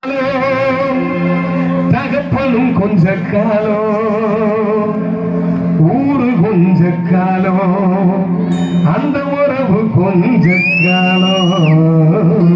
தகப்பனும் கொஞ்ச காலம் ஊரு கொஞ்ச காலம் அந்த உறவு கொஞ்ச காலம்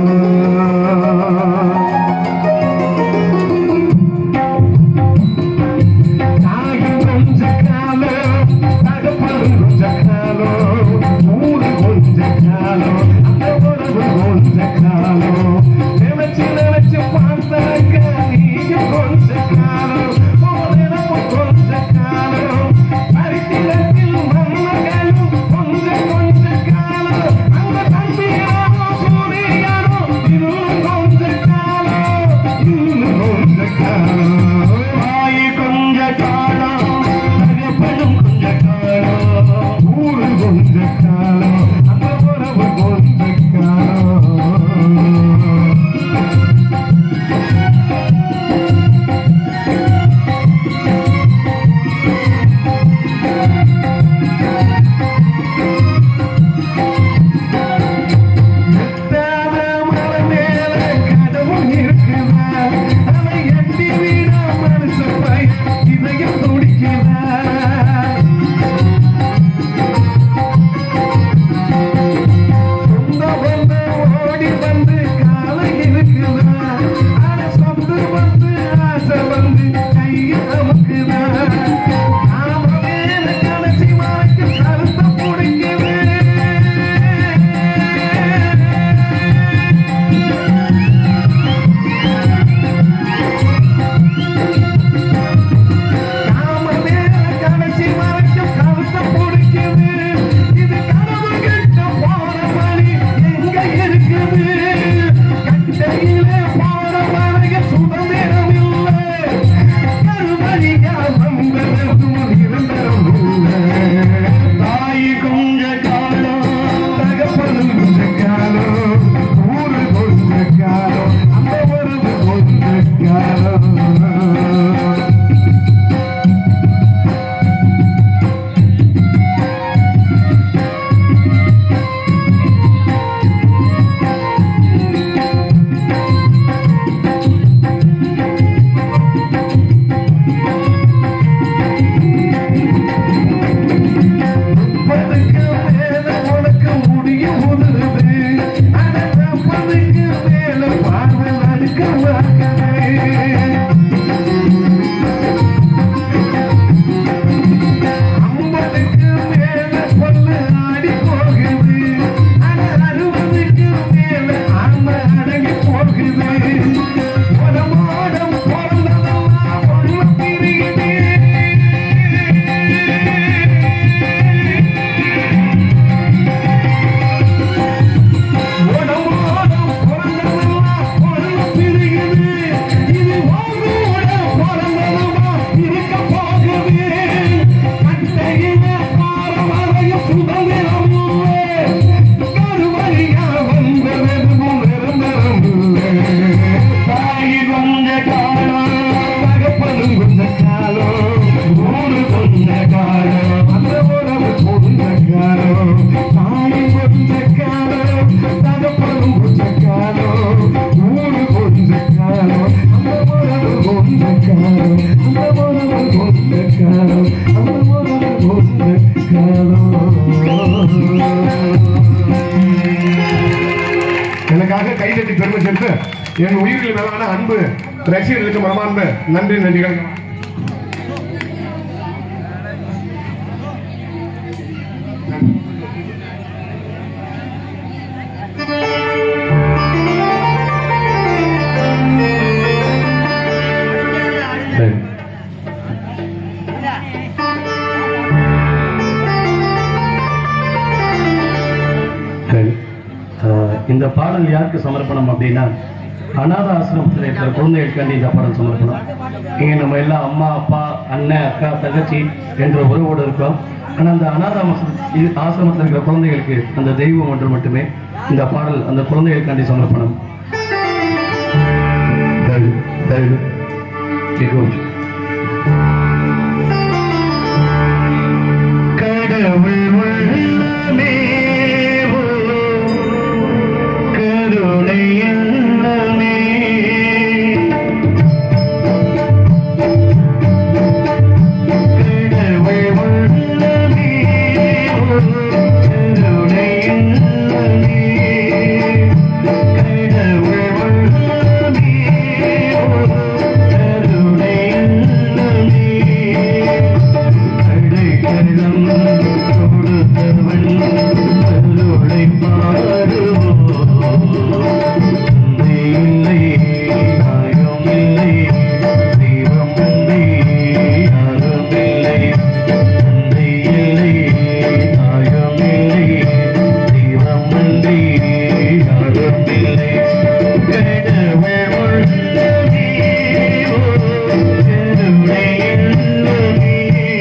தாயும் கொஞ்ச காலம் தகப்பனும் கொஞ்ச காலம் ஊரு கொஞ்ச காலம் அந்த உறவு கொஞ்ச காலம் நினைச்சு நினைச்சு பார்த்தாக்க நீயும் கொஞ்ச காலம் உன் நினைப்பு கொஞ்ச காலம் பரிசிலத்தில் மன்னர்களும் கொஞ்ச கொஞ்ச காலம் அந்த தம்பியாரோ சூரியனோ இன்னும் கொஞ்ச காலம் இன்னும் கொஞ்ச காலம் வாய் கொஞ்ச காலம் தகப்பனும் கொஞ்ச காலம் ஊரு கொஞ்ச காலம் அந்த உறவு கொஞ்ச காலம் எட்டாத மலை மேல கடவுள் இருக்குதா அதை எட்டி விட மனுஷ பையன் இதயம் துடிக்குதா சொந்த வந்து ஓடி வந்து காலை இருக்குதா அட சொந்து வந்து ஆசை வந்து கையை அமுக்குதா நாம மேல கடைசி வரைக்கும் கருத்தை பிடிக்குது நாம மேல கடைசி வரைக்கும் கருத்தை பிடிக்குது இது கனவு கிட்ட போற வழி எங்க இருக்குது கட்டையிலே போற வரைக்கும் சுதந்திரம் இல்லை கருவழியா வந்ததும் நிரந்தரம் இல்லை தாய் கொஞ்ச காலம் தகப்பனும் கொஞ்ச காலம் ஊரு கொஞ்ச காலம் அந்த உறவு கொஞ்ச காலம் முப்பதுக்கு மேல உனக்கு முடியும் உதறுது ஆனா நாற்பதுக்கு மேல பார்வை நடுக்க ஐம்பதுக்கு மேல பொண்ணு ஆடி போகுது ஆனா அறுபதுக்கு மேல ஆன்ம அடங்கி போகுது உடம்போடம் பிறந்ததெல்லாம் ஒண்ணு பிரியுது உடம்போடம் பிறந்ததெல்லாம் ஒண்ணு பிரியுது இது வாழ்வோட பிறந்ததுமா இருக்க போகுது கட்டையில பாரவரையும் சுதந்திரம் இல்லை கருவழியா வந்ததும் நிரந்தரம் இல்லை தாய் கொஞ்ச காலம் தகப்பனும் கொஞ்ச காலம் ஊரு கொஞ்ச காலம் அந்த உறவு கொஞ்ச காலம் தாய் கொஞ்ச காலம் தகப்பனும் கொஞ்ச காலம் ஊரு கொஞ்ச காலம் அந்த உறவு கொஞ்ச காலம் அந்த உறவு கொஞ்ச காலம் அந்த உறவு கொஞ்ச காலம் எனக்காக கைதட்டி பெருமை சேர்த்து என் உயிரில் மேலான அன்பு ரசிகர்களுக்கு மனமார்ந்த நன்றி நன்றிகள் சரி. சரி. ஆஹ் இந்த பாடல் யாருக்கு சமர்ப்பணம் அப்படின்னா அநாத ஆசிரமத்தில் இருக்கிற குழந்தைகளுக்காண்டி இந்த பாடல் சமர்ப்பணம் இங்கே நம்ம எல்லாம் அம்மா அப்பா அண்ணன் அக்கா தங்கச்சி என்ற உறவோடு இருக்கோம் ஆனால் அந்த அநாத ஆசிரம் இது ஆசிரமத்தில் இருக்கிற குழந்தைகளுக்கு அந்த தெய்வம் ஒன்று மட்டுமே இந்த பாடல் அந்த குழந்தைகளுக்காண்டி சமர்ப்பணம் தரு, தரு. மிகவும் கடவுள் உள்ளமே ஓ, கருணை எண்ணமே நாயமில்லை தெய்வமில்லை யாருமில்லை தந்தை இல்லை நாயமில்லை தெய்வமில்லை யாருமில்லை கடவுள் உள்ளதே ஓ கருணை உள்ளதே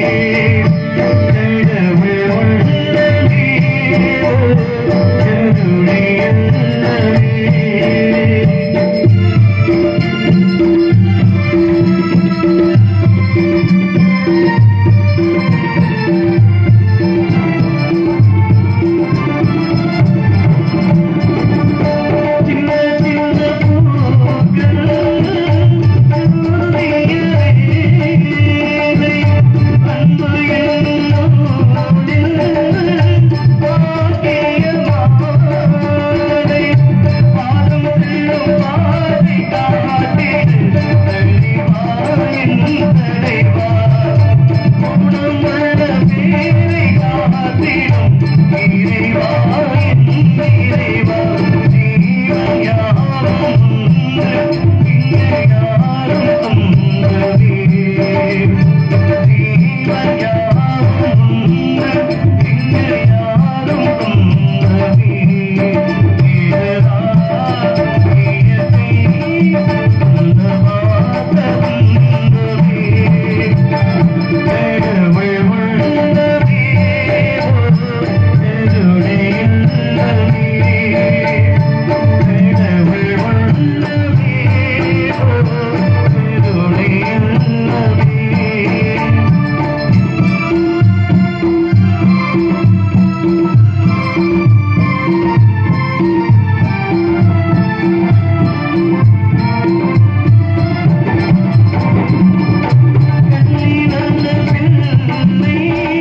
கடவுள் உள்ளதே ஓ கருணை உள்ளதே சின்ன சின்ன பூக்கள் அன்பு என்னோடு பாக்கிய மாலை பாதம் செல்லும் பாதை காட்டிடு தள்ளிவா என் தலைவா குணமுள்ள பேரை காத்திடும் இறைவா என் இறைவா ஜீவன் யாரும் இங்கு யாரும் தந்ததே ஜீவன் யாரும் இங்கு யாரும் தந்ததே ஏதா இயற்கை சொந்தமாக தந்ததே கடவுள் உள்ளதே கருணை உள்ளதே கடவுள் உள்ளதே கருணை உள்ளதே கண்ணீரந்த பிள்ளை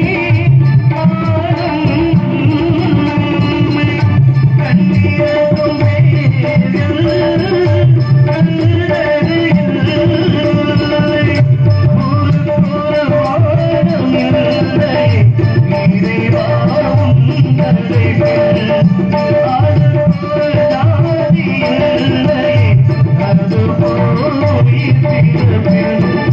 பாடும் கண்ணீரக்கும் வேர்கள் கண்ணழகு இல்லை ஒரு கோலம் இல்லை இறைவா உங்களை அது போல் ஜாதி இல்லை அது போல் உயிர் பிறப்பில்